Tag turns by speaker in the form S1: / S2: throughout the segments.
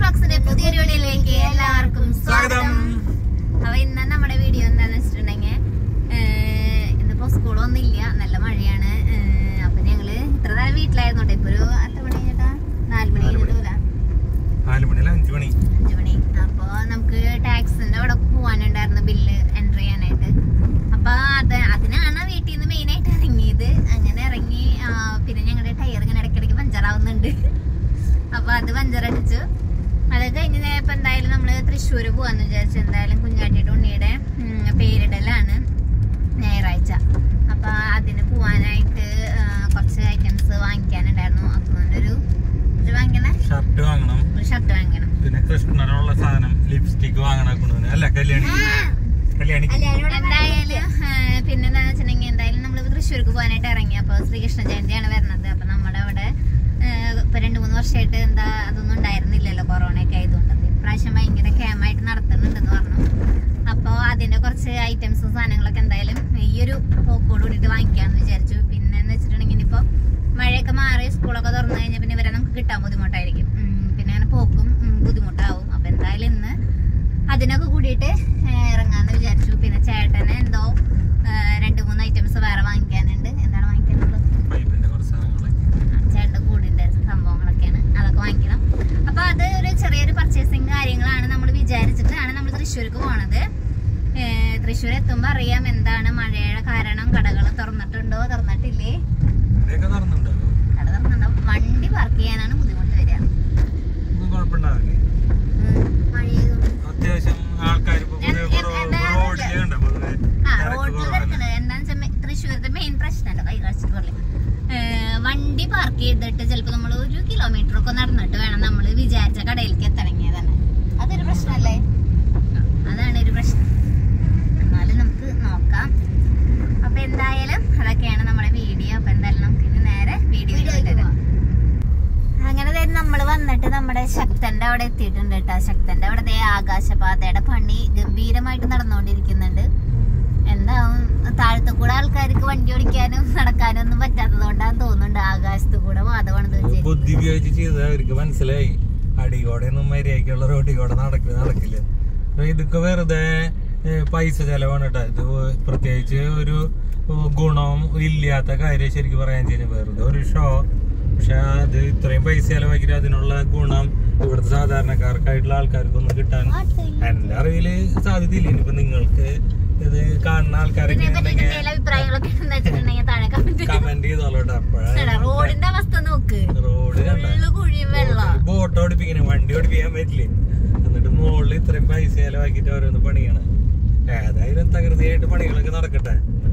S1: വ്ളോഗ്സിന്റെ പുതിയൊരു വീഡിയോയിലേക്ക് എല്ലാവർക്കും സ്വാഗതം
S2: സ്വാഗതം.
S1: അപ്പൊ ഇന്ന് നമ്മുടെ വീഡിയോ എന്താന്ന് വെച്ചിട്ടുണ്ടെങ്കിൽ ഇന്നിപ്പോ സ്കൂളൊന്നും ഇല്ല നല്ല മഴയാണ് ഏഹ്, അപ്പൊ ഞങ്ങള് ഇത്ര നേരം വീട്ടിലായിരുന്നു കേട്ടോ ഇപ്പൊ ഒരു എത്ര മണി ചേട്ടാ നാല് മണി
S2: നാല് മണി.
S1: കഴിഞ്ഞിട്ടില്ല
S2: നാല് മണിയല്ല അഞ്ചു മണി
S1: അഞ്ചു മണി അപ്പൊ നമുക്ക് ടാക്സിന്റെ അവിടെ പോവാനുണ്ടായിരുന്നു ബില്ല് എൻട്രി ചെയ്യാനായിട്ട് അപ്പൊ അത് അതിനാണ് വീട്ടിൽ നിന്ന് മെയിൻ ആയിട്ട് ഇറങ്ങിയത് അങ്ങനെ ഇറങ്ങി ആ, പിന്നെ ഞങ്ങളുടെ ടയർ ഇങ്ങനെ ഇടയ്ക്കിടയ്ക്ക് പഞ്ചറാവുന്നുണ്ട് അപ്പൊ അത് പഞ്ചറടിച്ചു അത് കഴിഞ്ഞ് ദേ ഇപ്പൊ എന്തായാലും നമ്മള് തൃശ്ശൂര് പോവാന്ന് വിചാരിച്ചു എന്തായാലും കുഞ്ഞാട്ടിയുടെ ഉണ്ണിയുടെ ഉം, പേരിടലാണ് ഞായറാഴ്ച അപ്പൊ അതിന് പോവാനായിട്ട് ആ, കുറച്ച് ഐറ്റംസ് വാങ്ങിക്കാനുണ്ടായിരുന്നു അപ്പൊ ഒരു ഇത് വാങ്ങിക്കണേ
S2: ഷർട്ട് വാങ്ങണം
S1: ഒരു ഷർട്ട് വാങ്ങിക്കണം
S2: പിന്നെ കൃഷ്ണനുള്ള സാധനം ലിപ്സ്റ്റിക് വാങ്ങണ അല്ല കല്യാണി കല്യാണി
S1: എന്തായാലും ആ, പിന്നെ എന്താന്ന് വെച്ചിട്ടുണ്ടെങ്കിൽ എന്തായാലും നമ്മൾ തൃശ്ശൂർക്ക് പോകാനായിട്ട് ഇറങ്ങി അപ്പൊ ശ്രീകൃഷ്ണ ജയന്തിയാണ് വരുന്നത് അപ്പൊ നമ്മുടെ അവിടെ ആ, ഇപ്പൊ രണ്ടു മൂന്ന് വർഷമായിട്ട് എന്താ അതൊന്നും ഉണ്ടായിരുന്നില്ലല്ലോ കൊറോണ ഒക്കെ ആയതുകൊണ്ട് അപ്പൊ ഇപ്രാവശ്യം ഭയങ്കര ക്യാമായിട്ട് നടത്തുന്നുണ്ടെന്ന് പറഞ്ഞു അപ്പൊ അതിന്റെ കുറച്ച് ഐറ്റംസും സാധനങ്ങളൊക്കെ എന്തായാലും ഈ ഒരു പോക്കോട് കൂടിയിട്ട് വാങ്ങിക്കാന്ന് വിചാരിച്ചു പിന്നെ എന്ന് വെച്ചിട്ടുണ്ടെങ്കിൽ ഇനിയിപ്പോ മഴയൊക്കെ മാറി സ്കൂളൊക്കെ തുറന്നു കഴിഞ്ഞാൽ പിന്നെ ഇവരെ നമുക്ക് കിട്ടാൻ ബുദ്ധിമുട്ടായിരിക്കും ഉം, പിന്നെ അങ്ങനെ പോക്കും ഉം, ബുദ്ധിമുട്ടാവും അപ്പൊ എന്തായാലും ഇന്ന് അതിനൊക്കെ കൂടിയിട്ട് ഏഹ്, ഇറങ്ങാന്ന് വിചാരിച്ചു പിന്നെ ചേട്ടന് എന്തോ ഏഹ്, രണ്ട് മൂന്ന് ഐറ്റംസ് വേറെ വാങ്ങിക്കാനുണ്ട് എന്താണ് വാങ്ങിക്കാനുള്ളത്
S2: പൈപ്പിന്റെ കുറച്ച് സാധനങ്ങളൊക്കെ
S1: ആ, ചേട്ടന്റെ കൂടിന്റെ സംഭവങ്ങളൊക്കെയാണ് അതൊക്കെ വാങ്ങിക്കണം അപ്പൊ അത് ഒരു ചെറിയൊരു പർച്ചേസിങ് കാര്യങ്ങളാണ് നമ്മൾ വിചാരിച്ചിട്ടാണ് നമ്മൾ തൃശ്ശൂർക്ക് പോണത് ഏഹ്, തൃശ്ശൂർ എത്തുമ്പോ അറിയാം എന്താണ് മഴയുടെ കാരണം കടകൾ തുറന്നിട്ടുണ്ടോ തുറന്നിട്ടില്ലേ
S2: ഇവിടെയൊക്കെ നടന്നുണ്ടോ
S1: കട തുറന്നിട്ടുണ്ടോ വണ്ടി പാർക്ക് ചെയ്യാനാണ് ബുദ്ധിമുട്ട് വരിക
S2: ഒന്നും കുഴപ്പമുണ്ടാവില്ലേ
S1: മഴയായതുകൊണ്ട്
S2: അത്യാവശ്യം ആൾക്കാർ ഇപ്പൊ
S1: ഞാൻ-
S2: കുറവ്
S1: എന്താ-
S2: റോഡില് കണ്ടോ പൊതുവെ
S1: ആ
S2: തിരക്ക്
S1: റോഡിൽ
S2: കുറവാണ്
S1: കിടക്കുന്നത് എന്താന്ന് വെച്ചാൽ തൃശ്ശൂരത്തെ മെയിൻ പ്രശ്നമല്ല കൈ കാഴ്ച പോലെ വണ്ടി പാർക്ക് ചെയ്തിട്ട് ചിലപ്പോ നമ്മൾ ഒരു കിലോമീറ്റർ ഒക്കെ നടന്നിട്ട് വേണം നമ്മൾ വിചാരിച്ച കടയിലേക്ക് എത്തണമെങ്കിൽ തന്നെ അതൊരു പ്രശ്നമല്ലേ അതാണ് ഒരു പ്രശ്നം എന്നാലും നമുക്ക് നോക്കാം അപ്പൊ എന്തായാലും അതൊക്കെയാണ് നമ്മുടെ വീഡിയോ അപ്പൊ എന്തായാലും നമുക്ക് ഇനി നേരെ വീഡിയോ വരാം അങ്ങനെ തന്നെ നമ്മൾ വന്നിട്ട് നമ്മുടെ ശക്തന്റെ അവിടെ എത്തിയിട്ടുണ്ട് കേട്ടോ ശക്തന്റെ അവിടെ ദേ ആകാശപാതയുടെ പണി ഗംഭീരമായിട്ട് നടന്നുകൊണ്ടിരിക്കുന്നുണ്ട് എന്താവും താഴത്തു കൂടെ ആൾക്കാർക്ക് വണ്ടി ഓടിക്കാനും നടക്കാനും ഒന്നും പറ്റാത്തത് കൊണ്ടാന്ന് തോന്നുന്നുണ്ട് ആകാശത്ത് കൂടെ വാദമാണ് വെച്ചിരിക്കുന്നത്
S2: ബുദ്ധി ഉപയോഗിച്ച് ചെയ്ത അവർക്ക് മനസ്സിലായി അടിയോടെ ഒന്നും മര്യാദക്കുള്ള റോഡിൽ കൂടെ നടക്കില്ല നടക്കില്ല അപ്പൊ ഇതൊക്കെ വെറുതെ ഏ, പൈസ ചെലവാണ് കേട്ടോ ഇത് പ്രത്യേകിച്ച് ഒരു ഗുണം ഇല്ലാത്ത കാര്യം ശരിക്കും പറയാൻ ചെയ്യുന്നത് വെറുതെ ഒരു ഷോ പക്ഷെ അത് ഇത്രയും പൈസ ചെലവാക്കിയിട്ട് അതിനുള്ള ഗുണം ഇവിടുത്തെ സാധാരണക്കാർക്കായിട്ടുള്ള ആൾക്കാർക്കൊന്നും കിട്ടാൻ എന്റെ അറിവില് സാധ്യതയില്ല ഇനിയിപ്പോ നിങ്ങൾക്ക് ഇത് കാണുന്ന ആൾക്കാരൊക്കെ
S1: ഇതിനെ പറ്റി
S2: ഉണ്ടെങ്കിൽ
S1: എന്തെങ്കിലും അഭിപ്രായങ്ങളൊക്കെ എന്താ വെച്ചിട്ടുണ്ടെങ്കിൽ താഴെ കമന്റ്
S2: കമന്റ് ചെയ്തോളൂ അപ്പോഴാണ്
S1: റോഡിന്റെ അവസ്ഥ നോക്ക്
S2: റോഡ് കണ്ട
S1: ഫുള്ള് കുഴിയും വെള്ളം
S2: ബോട്ട് ഓടിപ്പിക്കണേ വണ്ടി ഓടിപ്പിക്കാൻ പറ്റില്ലേ എന്നിട്ട് മുകളിൽ ഇത്രയും പൈസ ചെലവാക്കിട്ട് ഓരോന്ന് പണിയാണ് ഏതായാലും തകൃതിയായിട്ട് പണികളൊക്കെ നടക്കട്ടെ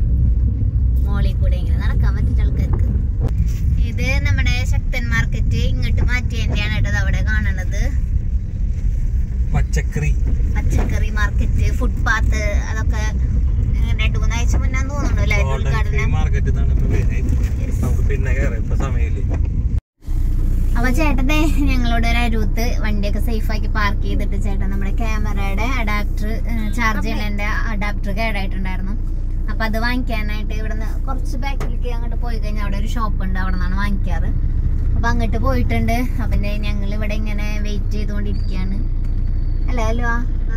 S1: മോളിൽ കൂടെ ഇങ്ങനെ നടക്കാൻ പറ്റിയ ആൾക്കാർക്ക് ഇത് നമ്മുടെ ശക്തൻ മാർക്കറ്റ് ഇങ്ങോട്ട് മാറ്റിയതിന്റെയാണ് കേട്ടോ ഇത് അവിടെ കാണുന്നത്
S2: പച്ചക്കറി
S1: പച്ചക്കറി മാർക്കറ്റ് ഫുട്പാത്ത് അതൊക്കെ ഏഹ്, രണ്ടു മൂന്നാഴ്ച മുന്നേ തോന്നുന്നു അല്ലേ അതിന്റെ
S2: ഗോൾഡൻ ഫ്രീ
S1: ഉദ്ഘാടനം
S2: മാർക്കറ്റ് എന്നാണ് ഇപ്പൊ പേര് നമുക്ക് പിന്നെ കയറാം ഇപ്പൊ സമയമില്ല
S1: അപ്പൊ ചേട്ടന്റെ ഞങ്ങളോട് ഒരു അരുത്ത് വണ്ടിയൊക്കെ സേഫ് ആക്കി പാർക്ക് ചെയ്തിട്ട് ചേട്ടൻ നമ്മുടെ ക്യാമറയുടെ അഡാപ്റ്റർ ചാർജ് ചെയ്യുന്നതിന്റെ അഡാപ്റ്റർ കേടായിട്ടുണ്ടായിരുന്നു അപ്പൊ അത് വാങ്ങിക്കാനായിട്ട് ഇവിടുന്ന് കുറച്ച് ബാക്കിലേക്ക് അങ്ങോട്ട് പോയി കഴിഞ്ഞാൽ അവിടെ ഒരു ഷോപ്പ് ഉണ്ട് അവിടെ നിന്നാണ് വാങ്ങിക്കാറ് അപ്പൊ അങ്ങോട്ട് പോയിട്ടുണ്ട് അപ്പൊ ഞങ്ങൾ ഇവിടെ ഇങ്ങനെ വെയിറ്റ് ചെയ്തുകൊണ്ടിരിക്കുകയാണ് അല്ലേ അല്ലോ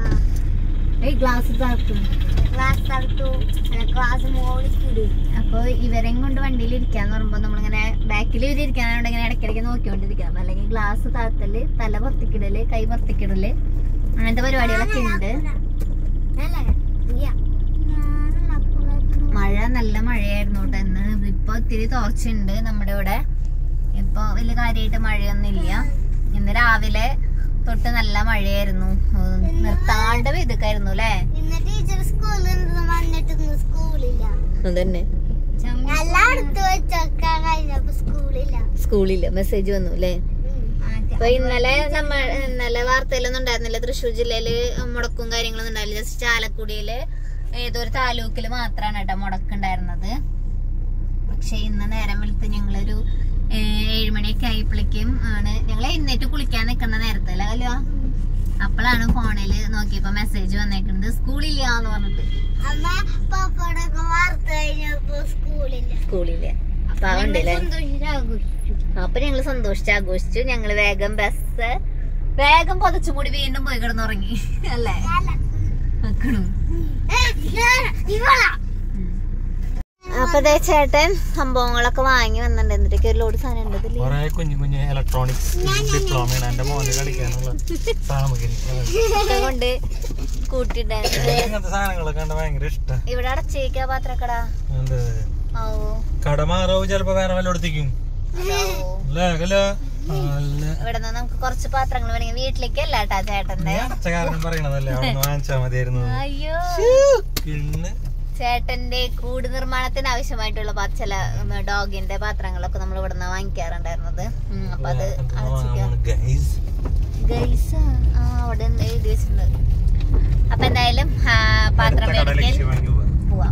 S1: ഏയ് ഗ്ലാസ് താർത്തു ഗ്ലാസ് താർത്തു ഗ്ലാസ് മോളിക്കിട് അപ്പൊ ഇവരെയും കൊണ്ട് വണ്ടിയിൽ ഇരിക്കാന്ന് പറയുമ്പോ നമ്മളിങ്ങനെ ബാക്കിൽ ഇവര് ഇരിക്കാനാണ് ഇങ്ങനെ ഇടയ്ക്കിടയ്ക്ക് നോക്കിക്കൊണ്ടിരിക്കുക അപ്പൊ അല്ലെങ്കിൽ ഗ്ലാസ് താത്തല് തല പുറത്തിക്കിടല് കൈ പുറത്തിക്കിടല് അങ്ങനത്തെ പരിപാടികളൊക്കെ ഉണ്ട് മഴ നല്ല മഴയായിരുന്നു കേട്ടോ ഇന്ന് ഇപ്പൊ ഇത്തിരി തോർച്ചയുണ്ട് നമ്മുടെ ഇവിടെ ഇപ്പൊ വലിയ കാര്യമായിട്ട് മഴയൊന്നും ഇല്ല ഇന്ന് രാവിലെ തൊട്ട് നല്ല മഴയായിരുന്നു ഉം, നിർത്താണ്ട് പെയ്തുക്കായിരുന്നു അല്ലേ
S3: ഇന്ന് ടീച്ചർ സ്കൂളിൽ നിന്ന് വന്നിട്ട് ഇന്ന് സ്കൂളില്ല
S1: അതന്നെ
S3: എല്ലാം എടുത്തു വെച്ചൊക്കെ കഴിഞ്ഞപ്പോ സ്കൂളില്ല
S1: സ്കൂളില്ല മെസ്സേജ് വന്നു അല്ലേ
S3: ഉം.
S1: അപ്പൊ ഇന്നലെ നമ്മ ഇന്നലെ വാർത്തയിലൊന്നും ഉണ്ടായിരുന്നില്ല തൃശ്ശൂർ ജില്ലയില് മുടക്കും കാര്യങ്ങളൊന്നും ഉണ്ടായില്ല ജസ്റ്റ് ചാലക്കുടിയില് ഏതോ ഒരു താലൂക്കില് മാത്രമാണ് കേട്ടോ മുടക്കുണ്ടായിരുന്നത് പക്ഷെ ഇന്ന് നേരം വെളുത്ത് ഞങ്ങളൊരു ഏഹ്, ഏഴുമണിയൊക്കെ ആയപ്പോഴേക്കും ആണ് ഞങ്ങൾ എഴുന്നേറ്റ് കുളിക്കാൻ നിൽക്കുന്ന നേരത്തല്ല അല്ലോ അപ്പോഴാണ് ഫോണില് നോക്കിയപ്പോ മെസ്സേജ് വന്നേക്കുന്നത് സ്കൂളില്ല എന്ന് പറഞ്ഞിട്ട്
S3: അമ്മ പപ്പടൊക്കെ വാർത്ത കഴിഞ്ഞപ്പോ സ്കൂളില്ല
S1: സ്കൂളില്ല പാവണ്ടല്ലേ
S3: സന്തോഷിച്ചാഘോഷിച്ചു
S1: അപ്പൊ ഞങ്ങള് സന്തോഷിച്ച് ആഘോഷിച്ചു ഞങ്ങള് വേഗം ബസ് വേഗം പൊതച്ചു മൂടി വീണ്ടും പോയി കിടന്നുറങ്ങി അല്ലേ വെക്കണു
S3: ഇവളാ
S1: അപ്പൊ ദേ ചേട്ടൻ സംഭവങ്ങളൊക്കെ വാങ്ങി വന്നിട്ടുണ്ട് എന്തൊക്കെ ഒരു ലോഡ് സാധനം ഉണ്ട് ഇതില്
S2: കൊറേ കുഞ്ഞു കുഞ്ഞു ഇലക്ട്രോണിക്സ് ഡിപ്ലോമയാണ് എന്റെ മോന് കളിക്കാനുള്ള സാമഗ്രി
S1: ഒക്കെ കൊണ്ട് കൂട്ടിണ്ടായിരുന്നു
S2: ഇങ്ങനത്തെ സാധനങ്ങളൊക്കെ കണ്ട ഭയങ്കര ഇഷ്ട
S1: ഇവിടെ അടച്ചേക്കാ പാത്രക്കടാ
S2: എന്ത്
S1: ആവോ
S2: കട മാറാവും ചിലപ്പോ വേറെ വല്ല എടുത്തേക്കും
S1: അതാവോ
S2: അല്ലേ അല്ല അല്ല
S1: ഇവിടെ നിന്ന് നമുക്ക് കുറച്ച് പാത്രങ്ങൾ വേണമെങ്കിൽ വീട്ടിലേക്ക് അല്ല കേട്ടാ ചേട്ടന്റെ
S2: അച്ഛകാരനും പറയണതല്ലേ അവിടെ നിന്ന് വാങ്ങിച്ചാ മതിയായിരുന്നു
S1: അയ്യോ
S2: കിണ്ണ്
S1: ചേട്ടന്റെ കൂട് നിർമ്മാണത്തിന് ആവശ്യമായിട്ടുള്ള പ- ചില ഉം, ഡോഗിന്റെ പാത്രങ്ങളൊക്കെ നമ്മൾ ഇവിടെ നിന്ന് വാങ്ങിക്കാറുണ്ടായിരുന്നത് ഉം, അപ്പൊ അത് അടച്ചിക്ക
S2: ഗൈസ്
S1: ഗൈസ് ആ അവിടെ ഉണ്ട് എഴുതി വെച്ചിട്ടുണ്ട് അപ്പൊ എന്തായാലും ആ, പാത്രം
S2: അടുത്ത കട
S1: മേടിക്കൽ
S2: ലക്ഷ്യമാക്കി പോവാം
S1: പോവാം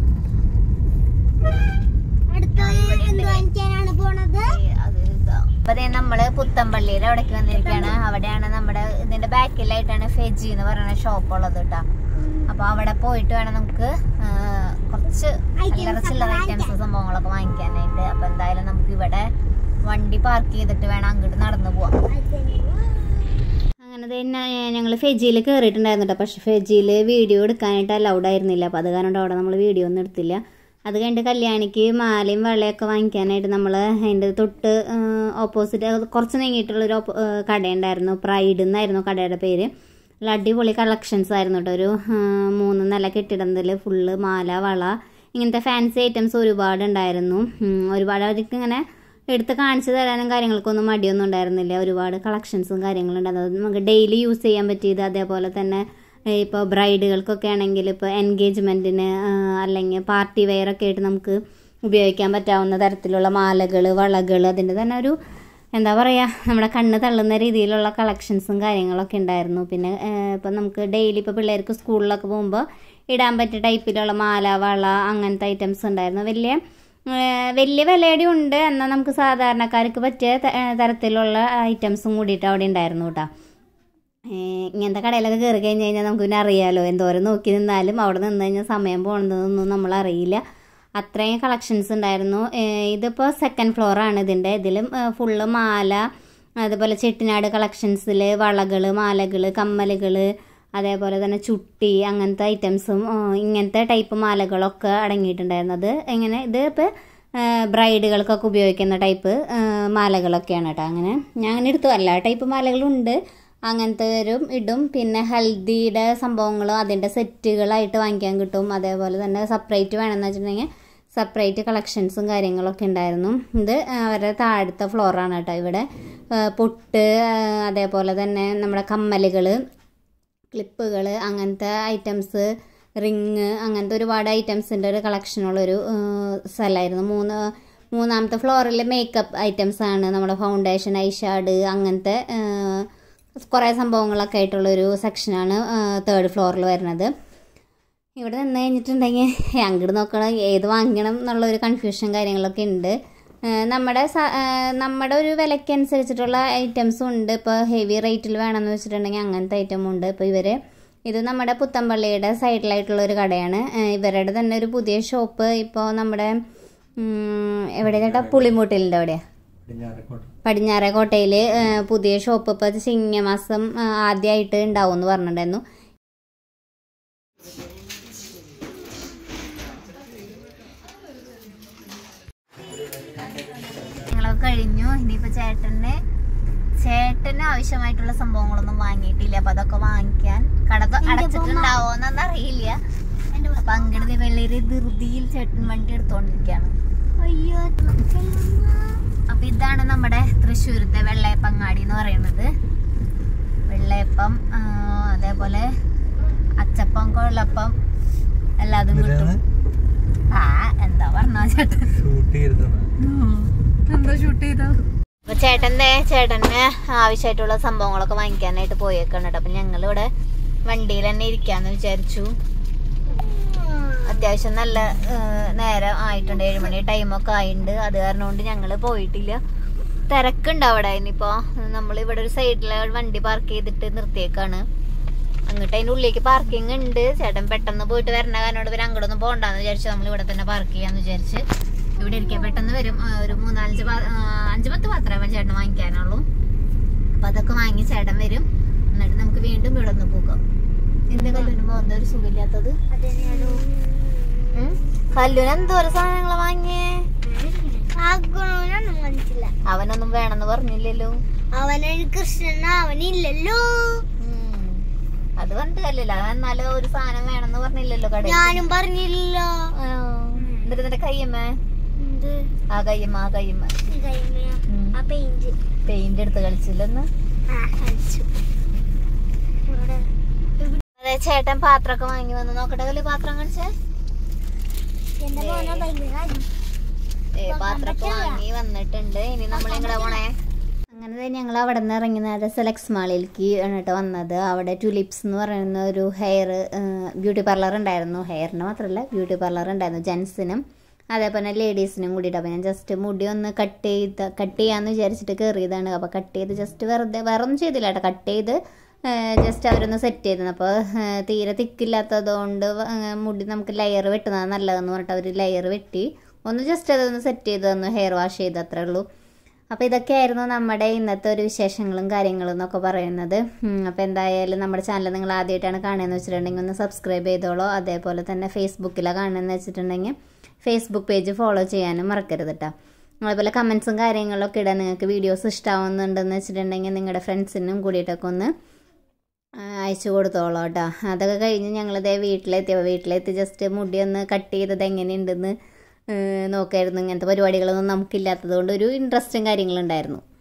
S3: അടുത്ത എന്ത് വാങ്ങിക്കാനാണ് പോണത്
S1: ഏ, അത് ഇതാ. അപ്പൊ ദേ നമ്മള് പുത്തമ്പള്ളിയുടെ അവിടേക്ക് വന്നിരിക്കുകയാണ് അവിടെയാണ് നമ്മുടെ ഇതിന്റെ ബാക്കിലായിട്ടാണ് ഫെജി എന്ന് പറയുന്ന ഷോപ്പ് ഉള്ളത് കേട്ടോ അപ്പൊ അവിടെ പോയിട്ട് വേണം നമുക്ക് ആ, കുറച്ച് അല്ലറ ചില്ലറ ഐറ്റംസ് സംഭവങ്ങളൊക്കെ വാങ്ങിക്കാനായിട്ട് അപ്പൊ എന്തായാലും നമുക്ക് ഇവിടെ വണ്ടി പാർക്ക് ചെയ്തിട്ട് വേണം അങ്ങോട്ട് നടന്നു പോവാം അങ്ങനെ തന്നെ ഞങ്ങൾ ഫെജിയിൽ കയറിയിട്ടുണ്ടായിരുന്നു കേട്ടോ പക്ഷെ ഫെജിയിൽ വീഡിയോ എടുക്കാനായിട്ട് അലൗഡ് ആയിരുന്നില്ല അപ്പോൾ അത് കാരണം അവിടെ നമ്മൾ വീഡിയോ ഒന്നും എടുത്തില്ല അത് കഴിഞ്ഞിട്ട് കല്യാണിക്ക് മാലയും വളയൊക്കെ വാങ്ങിക്കാനായിട്ട് നമ്മൾ അതിൻ്റെ തൊട്ട് ഓപ്പോസിറ്റ് കുറച്ച് നീങ്ങിയിട്ടുള്ളൊരു ഓപ്പോ- ഏഹ് കടയുണ്ടായിരുന്നു പ്രൈഡ് എന്നായിരുന്നു കടയുടെ പേര് നല്ല അടിപൊളി കളക്ഷൻസ് ആയിരുന്നു കേട്ടോ ഒരു ആ, മൂന്ന് നില കെട്ടിടത്തിൽ ഫുള്ള് മാല വള ഇങ്ങനത്തെ ഫാൻസി ഐറ്റംസ് ഒരുപാട് ഉണ്ടായിരുന്നു ഉം, ഒരുപാട് അവർക്ക് ഇങ്ങനെ എടുത്ത് കാണിച്ചു തരാനും കാര്യങ്ങൾക്കൊന്നും മടിയൊന്നും ഉണ്ടായിരുന്നില്ല ഒരുപാട് കളക്ഷൻസും കാര്യങ്ങളും ഉണ്ടായിരുന്നു അത് നമുക്ക് ഡെയിലി യൂസ് ചെയ്യാൻ പറ്റിയത് അതേപോലെ തന്നെ ഇപ്പോൾ ബ്രൈഡുകൾക്കൊക്കെ ആണെങ്കിൽ ഇപ്പോൾ എൻഗേജ്മെൻറ്റിന് അല്ലെങ്കിൽ പാർട്ടി വെയർ ഒക്കെ ആയിട്ട് നമുക്ക് ഉപയോഗിക്കാൻ പറ്റാവുന്ന തരത്തിലുള്ള മാലകൾ വളകൾ അതിൻ്റെ തന്നെ ഒരു എന്താ പറയുക നമ്മുടെ കണ്ണ് തള്ളുന്ന രീതിയിലുള്ള കളക്ഷൻസും കാര്യങ്ങളൊക്കെ ഉണ്ടായിരുന്നു പിന്നെ ഇപ്പം നമുക്ക് ഡെയിലി ഇപ്പോൾ പിള്ളേർക്ക് സ്കൂളിലൊക്കെ പോകുമ്പോൾ ഇടാൻ പറ്റിയ ടൈപ്പിലുള്ള മാല വള അങ്ങനത്തെ ഐറ്റംസ് ഉണ്ടായിരുന്നു വലിയ ഏഹ് വലിയ വിലയുടെ ഉണ്ട് എന്നാൽ നമുക്ക് സാധാരണക്കാർക്ക് പറ്റിയ ത- ഏഹ് തരത്തിലുള്ള ഐറ്റംസും കൂടിയിട്ട് അവിടെ ഉണ്ടായിരുന്നു കേട്ടോ ഏഹ് ഇങ്ങനത്തെ കടയിലൊക്കെ കയറി കഴിഞ്ഞ് കഴിഞ്ഞാൽ നമുക്ക് പിന്നെ അറിയാലോ എന്തോരം നോക്കി നിന്നാലും അവിടെ നിന്ന് കഴിഞ്ഞാൽ സമയം പോകുന്നതൊന്നും നമ്മൾ അറിയില്ല അത്രയും കളക്ഷൻസ് ഉണ്ടായിരുന്നു ഏഹ് ഇതിപ്പോൾ സെക്കൻഡ് ഫ്ലോറാണ് ഇതിൻ്റെ ഇതിലും ഫുള്ള് മാല അതുപോലെ ചെട്ടിനാട് കളക്ഷൻസിൽ വളകൾ മാലകൾ കമ്മലുകൾ അതേപോലെ തന്നെ ചുട്ടി അങ്ങനത്തെ ഐറ്റംസും ഇങ്ങനത്തെ ടൈപ്പ് മാലകളൊക്കെ അടങ്ങിയിട്ടുണ്ടായിരുന്നു അത് എങ്ങനെ ഇത് ഇപ്പോൾ ബ്രൈഡുകൾക്കൊക്കെ ഉപയോഗിക്കുന്ന ടൈപ്പ് മാലകളൊക്കെയാണ് കേട്ടോ അങ്ങനെ ഞാൻ അങ്ങനെ എടുത്തു എല്ലാ ടൈപ്പ് മാലകളുണ്ട് അങ്ങനത്തെ വരും ഇടും പിന്നെ ഹൽദിയുടെ സംഭവങ്ങളും അതിൻ്റെ സെറ്റുകളായിട്ട് വാങ്ങിക്കാൻ കിട്ടും അതേപോലെ തന്നെ സെപ്പറേറ്റ് വേണമെന്ന് വെച്ചിട്ടുണ്ടെങ്കിൽ സെപ്പറേറ്റ് കളക്ഷൻസും കാര്യങ്ങളൊക്കെ ഉണ്ടായിരുന്നു ഇത് അവരുടെ താഴത്തെ ഫ്ലോറാണ് കേട്ടോ ഇവിടെ ആ, പൊട്ട് ആ, അതേപോലെ തന്നെ നമ്മുടെ കമ്മലുകൾ ക്ലിപ്പുകൾ അങ്ങനത്തെ ഐറ്റംസ് റിങ് അങ്ങനത്തെ ഒരുപാട് ഐറ്റംസിൻ്റെ ഒരു കളക്ഷനുള്ളൊരു സ്ഥലമായിരുന്നു മൂന്ന് മൂന്നാമത്തെ ഫ്ലോറിൽ മേക്കപ്പ് ഐറ്റംസ് ആണ് നമ്മുടെ ഫൗണ്ടേഷൻ ഐഷാഡ് അങ്ങനത്തെ കുറേ സംഭവങ്ങളൊക്കെ ആയിട്ടുള്ളൊരു സെക്ഷനാണ് തേർഡ് ഫ്ലോറിൽ വരുന്നത് ഇവിടെ നിന്ന് കഴിഞ്ഞിട്ടുണ്ടെങ്കിൽ അങ്ങോട്ട് നോക്കണം ഏത് വാങ്ങണം എന്നുള്ള ഒരു കൺഫ്യൂഷൻ കാര്യങ്ങളൊക്കെ ഉണ്ട് ആ, നമ്മുടെ സ- ആ, നമ്മുടെ ഒരു വിലയ്ക്ക് അനുസരിച്ചിട്ടുള്ള ഐറ്റംസും ഉണ്ട് ഇപ്പോൾ ഹെവി റേറ്റിൽ വേണമെന്ന് വെച്ചിട്ടുണ്ടെങ്കിൽ അങ്ങനത്തെ ഐറ്റം ഉണ്ട് ഇപ്പോൾ ഇവർ ഇത് നമ്മുടെ പുത്തമ്പള്ളിയുടെ സൈഡിലായിട്ടുള്ള ഒരു കടയാണ് ആ, ഇവരുടെ തന്നെ ഒരു പുതിയ ഷോപ്പ് ഇപ്പോൾ നമ്മുടെ ഉം, എവിടെ ചേട്ടാ പുളിമൂട്ടിലിൻ്റെ അവിടെയാണ് പടിഞ്ഞാറേ കോട്ടയിൽ പുതിയ ഷോപ്പ് ഇപ്പോൾ ചിങ്ങമാസം ആ, ആദ്യമായിട്ട് ഉണ്ടാവും എന്ന് പറഞ്ഞിട്ടുണ്ടായിരുന്നു ഞങ്ങളൊക്കെ കഴിഞ്ഞു ഇനിയിപ്പോ ചേട്ടന് ചേട്ടന് ആവശ്യമായിട്ടുള്ള സംഭവങ്ങളൊന്നും വാങ്ങിയിട്ടില്ല അപ്പൊ അതൊക്കെ വാങ്ങിക്കാൻ കട തൊ- അടച്ചിട്ടുണ്ടാവോന്നൊന്നും അറിയില്ല അപ്പൊ അങ്ങോട്ട് വെള്ളേരി ധൃതിയിൽ ചേട്ടൻ വണ്ടി എടുത്തോണ്ടിരിക്കാണ്
S3: അയ്യോ
S1: അപ്പൊ ഇതാണ് നമ്മുടെ തൃശ്ശൂരത്തെ വെള്ളയപ്പങ്ങാടി എന്ന് പറയുന്നത് വെള്ളയപ്പം ആ, അതേപോലെ അച്ചപ്പം കൊള്ളപ്പം എല്ലാതും കിട്ടും ആ എന്താ പറഞ്ഞ ചേട്ടൻ
S2: ഷൂട്ട് ചെയ്തിരുന്ന
S1: എന്താ ഷൂട്ട് ചെയ്തോ അപ്പൊ ചേട്ടന്റെ ചേട്ടന് ആവശ്യമായിട്ടുള്ള സംഭവങ്ങളൊക്കെ വാങ്ങിക്കാനായിട്ട് പോയേക്കാണ് കേട്ടോ അപ്പൊ ഞങ്ങൾ ഇവിടെ വണ്ടിയിൽ തന്നെ ഇരിക്കാന്ന് വിചാരിച്ചു അത്യാവശ്യം നല്ല ആ, നേരം ആയിട്ടുണ്ട് ഏഴുമണി ടൈമൊക്കെ ആയിട്ടുണ്ട് അത് കാരണം കൊണ്ട് ഞങ്ങൾ പോയിട്ടില്ല തിരക്കുണ്ട് അവിടെ ഇനിയിപ്പോ നമ്മൾ ഇവിടെ ഒരു സൈഡിൽ വണ്ടി പാർക്ക് ചെയ്തിട്ട് നിർത്തിയേക്കാണ് അങ്ങോട്ട് അതിൻ്റെ ഉള്ളിലേക്ക് പാർക്കിംഗ് ഉണ്ട് ചേട്ടൻ പെട്ടെന്ന് പോയിട്ട് വരണ കാരണം പിന്നെ അങ്ങോട്ടൊന്നും പോകണ്ടെന്ന് വിചാരിച്ചു നമ്മൾ ഇവിടെ തന്നെ പാർക്ക് ചെയ്യാന്ന് വിചാരിച്ച് ഇവിടെ ഇരിക്കാൻ പെട്ടെന്ന് വരും ആ, ഒരു മൂന്നാലഞ്ച് പാ- ആ, അഞ്ച് പത്ത് പാത്രമേ ചേട്ടൻ വാങ്ങിക്കാനുള്ളൂ അപ്പൊ അതൊക്കെ വാങ്ങി ചേട്ടൻ വരും എന്തൊരു സുഖമില്ലാത്തത്
S3: അതന്നെയാണോ
S1: ഉം? കല്ലുന് എന്തോരം സാധനങ്ങള് വാങ്ങിയേ
S3: ആഗ്രഹമൊന്നും മനസ്സില്ല
S1: അവനൊന്നും വേണമെന്ന് പറഞ്ഞില്ലല്ലോ
S3: അവനൊരു കൃഷ്ണൻ അവനില്ലല്ലോ
S1: ഉം. അത് പറഞ്ഞിട്ട് കാര്യമില്ല അവൻ എന്നാലും ഒരു സാധനം വേണമെന്ന് പറഞ്ഞില്ലല്ലോ കടയിൽ
S3: ഞാനും പറഞ്ഞില്ലല്ലോ
S1: ആ. എന്നിട്ട് നിന്റെ കയ്യമ്മ
S3: എന്ത്
S1: ആ കയ്യമ്മ ആ കയ്യമ്മ
S3: ഈ കൈമയാ?
S1: ഉം.
S3: ആ പെയിന്റ്
S1: പെയിന്റ് എടുത്ത് കളിച്ചില്ലെന്ന്
S3: ആ കളിച്ചു ഇവിടെ
S1: അതെ ചേട്ടൻ പാത്രമൊക്കെ വാങ്ങി വന്ന് നോക്കട്ടെ കല്ല് പാത്രം കാണിച്ചേ
S3: എന്റെ മോനെ ഭയങ്കര
S1: ഏ പാത്രമൊക്കെ വാങ്ങി വന്നിട്ടുണ്ട് ഇനി നമ്മൾ എങ്ങടെ പോണേ അങ്ങനെ ഞങ്ങൾ അവിടെ നിന്ന് ഇറങ്ങി നേരെ സെലക്സ് മാളിലേക്ക് ആണ് കേട്ടോ വന്നത് അവിടെ ടുലിപ്സ് എന്ന് പറയുന്ന ഒരു ഹെയർ ബ്യൂട്ടി പാർലർ ഉണ്ടായിരുന്നു ഹെയറിന് മാത്രമല്ല ബ്യൂട്ടി പാർലർ ഉണ്ടായിരുന്നു ജെൻസിനും അതേപോലെ ലേഡീസിനും കൂടിയിട്ട് അപ്പോൾ ഞാൻ ജസ്റ്റ് മുടി ഒന്ന് കട്ട് ചെയ്ത് കട്ട് ചെയ്യാമെന്ന് വിചാരിച്ചിട്ട് കയറിയതാണ് അപ്പോൾ കട്ട് ചെയ്ത് ജസ്റ്റ് വെറുതെ വേറെ ഒന്നും ചെയ്തില്ല കേട്ടോ കട്ട് ചെയ്ത് ജസ്റ്റ് അവരൊന്ന് സെറ്റ് ചെയ്തു അപ്പോൾ തീരെ തിക്കില്ലാത്തത് കൊണ്ട് മുടി നമുക്ക് ലെയർ വെട്ടുന്നത് നല്ലതെന്ന് പറഞ്ഞിട്ട് അവർ ലെയർ വെട്ടി ഒന്ന് ജസ്റ്റ് അതൊന്ന് സെറ്റ് ചെയ്ത് തന്നു ഹെയർ വാഷ് ചെയ്ത് അത്രേ ഉള്ളൂ അപ്പോൾ ഇതൊക്കെയായിരുന്നു നമ്മുടെ ഇന്നത്തെ ഒരു വിശേഷങ്ങളും കാര്യങ്ങളും എന്നൊക്കെ പറയുന്നത് അപ്പോൾ എന്തായാലും നമ്മുടെ ചാനൽ നിങ്ങൾ ആദ്യമായിട്ടാണ് കാണുന്നതെന്ന് വെച്ചിട്ടുണ്ടെങ്കിൽ ഒന്ന് സബ്സ്ക്രൈബ് ചെയ്തോളൂ അതേപോലെ തന്നെ ഫേസ്ബുക്കിലാണ് കാണുന്നതെന്ന് വെച്ചിട്ടുണ്ടെങ്കിൽ ഫേസ്ബുക്ക് പേജ് ഫോളോ ചെയ്യാനും മറക്കരുത് കേട്ടോ അതുപോലെ കമൻസും കാര്യങ്ങളൊക്കെ ഇടാൻ നിങ്ങൾക്ക് വീഡിയോസ് ഇഷ്ടമാവുന്നുണ്ടെന്ന് വെച്ചിട്ടുണ്ടെങ്കിൽ നിങ്ങളുടെ ഫ്രണ്ട്സിനും കൂടിയിട്ടൊക്കെ ഒന്ന് ആ, അയച്ചു കൊടുത്തോളൂ കേട്ടോ അതൊക്കെ കഴിഞ്ഞ് ഞങ്ങളിതേ വീട്ടിലെത്തിയപ്പോൾ വീട്ടിലെത്തി ജസ്റ്റ് മുടി ഒന്ന് കട്ട് ചെയ്തത് എങ്ങനെയുണ്ടെന്ന് ഏഹ് നോക്കായിരുന്നു ഇങ്ങനത്തെ പരിപാടികളൊന്നും നമുക്കില്ലാത്തത് കൊണ്ട് ഒരു ഇൻട്രസ്റ്റും കാര്യങ്ങളുണ്ടായിരുന്നു